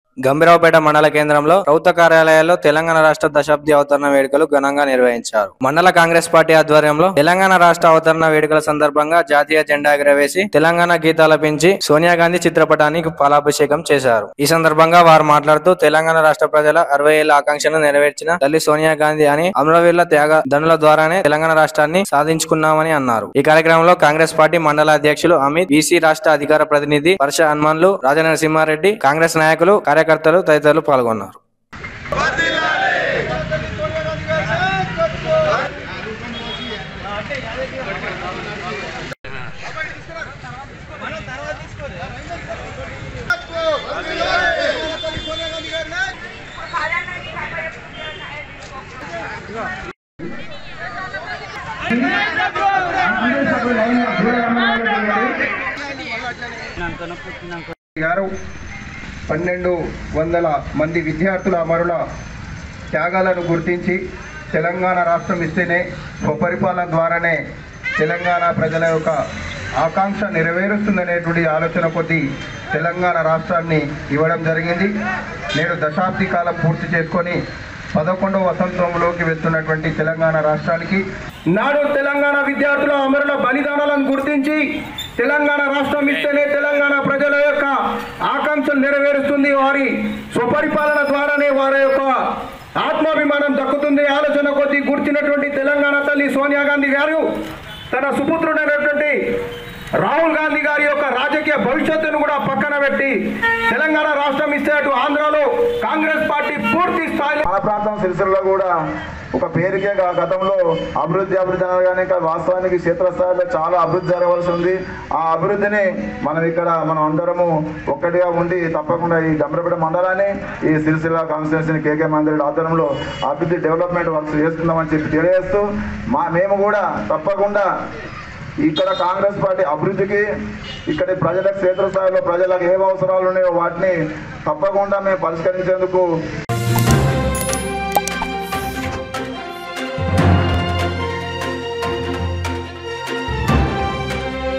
గంభీరావుపేట మండల కేంద్రంలో ప్రభుత్వ కార్యాలయాల్లో తెలంగాణ రాష్ట్ర దశాబ్ది అవతరణ వేడుకలు ఘనంగా నిర్వహించారు మండల కాంగ్రెస్ పార్టీ ఆధ్వర్యంలో తెలంగాణ రాష్ట్ర అవతరణ వేడుకల సందర్భంగా జాతీయ జెండా ఎగరవేసి తెలంగాణ గీతాలపించి సోనియా గాంధీ చిత్రపటానికి పాలాభిషేకం చేశారు ఈ సందర్భంగా వారు మాట్లాడుతూ తెలంగాణ రాష్ట్ర ప్రజల అరవై ఏళ్ల ఆకాంక్షను నెరవేర్చిన తల్లి సోనియా గాంధీ అని అమరవీరుల త్యాగ ధనుల ద్వారానే తెలంగాణ రాష్ట్రాన్ని సాధించుకున్నామని అన్నారు ఈ కార్యక్రమంలో కాంగ్రెస్ పార్టీ మండల అధ్యక్షులు అమిత్ బీసీ రాష్ట్ర అధికార ప్రతినిధి పర్ష హనుమాన్లు రాజనరసింహారెడ్డి కాంగ్రెస్ నాయకులు కార్యకర్తలు తదితరులు పాల్గొన్నారు గారు పన్నెండు వందల మంది విద్యార్థుల అమరుల త్యాగాలను గుర్తించి తెలంగాణ రాష్ట్రం ఇస్తేనే స్వపరిపాలన ద్వారానే తెలంగాణ ప్రజల యొక్క ఆకాంక్ష నెరవేరుస్తుందనేటువంటి ఆలోచన కొద్దీ తెలంగాణ రాష్ట్రాన్ని ఇవ్వడం జరిగింది నేడు దశాబ్ది కాలం పూర్తి చేసుకొని పదకొండవ వసంతంలోకి వెళ్తున్నటువంటి తెలంగాణ రాష్ట్రానికి నాడు తెలంగాణ విద్యార్థుల అమరుల బలిదానాలను గుర్తించి తెలంగాణ రాష్ట్రం ఇస్తేనే తెలంగాణ ప్రజల యొక్క ఆకాంక్షలు నెరవేరుస్తుంది వారి స్వపరిపాలన ద్వారానే వారి యొక్క ఆత్మాభిమానం దక్కుతుంది ఆలోచన కొద్దీ గుర్తినటువంటి తెలంగాణ తల్లి సోనియా గాంధీ గారు తన సుపుత్రుడైనటువంటి రాహుల్ గాంధీ గారి యొక్క రాజకీయ భవిష్యత్తును కూడా పక్కన పెట్టి తెలంగాణ రాష్ట్రం ఇస్తే అటు ఆంధ్రాలో కాంగ్రెస్ పార్టీ పూర్తి స్థాయిలో మన ప్రాంతం సిరిసిల్లో కూడా ఒక పేరుకే గా- గతంలో అభివృద్ధి అభివృద్ధి అనగానే ఇంకా వాస్తవానికి క్షేత్రస్థాయిలో చాలా అభివృద్ధి జరగవలసి ఉంది ఆ అభివృద్ధిని మనం ఇక్కడ మనం అందరము ఒక్కటిగా ఉండి తప్పకుండా ఈ గంభీరపేట మండలాన్ని ఈ సిరిసిల్ల కాన్స్టిట్యూన్సీని కేకే మందిరెడ్డి ఆధ్వర్యంలో అభివృద్ధి డెవలప్మెంట్ వర్క్స్ చేస్తున్నామని చెప్పి తెలియజేస్తూ మా మేము కూడా తప్పకుండా ఇక్కడ కాంగ్రెస్ పార్టీ అభివృద్ధికి ఇక్కడి ప్రజలకు క్షేత్రస్థాయిలో ప్రజలకు ఏం అవసరాలు ఉన్నాయో వాటిని తప్పకుండా మేము పరిష్కరించేందుకు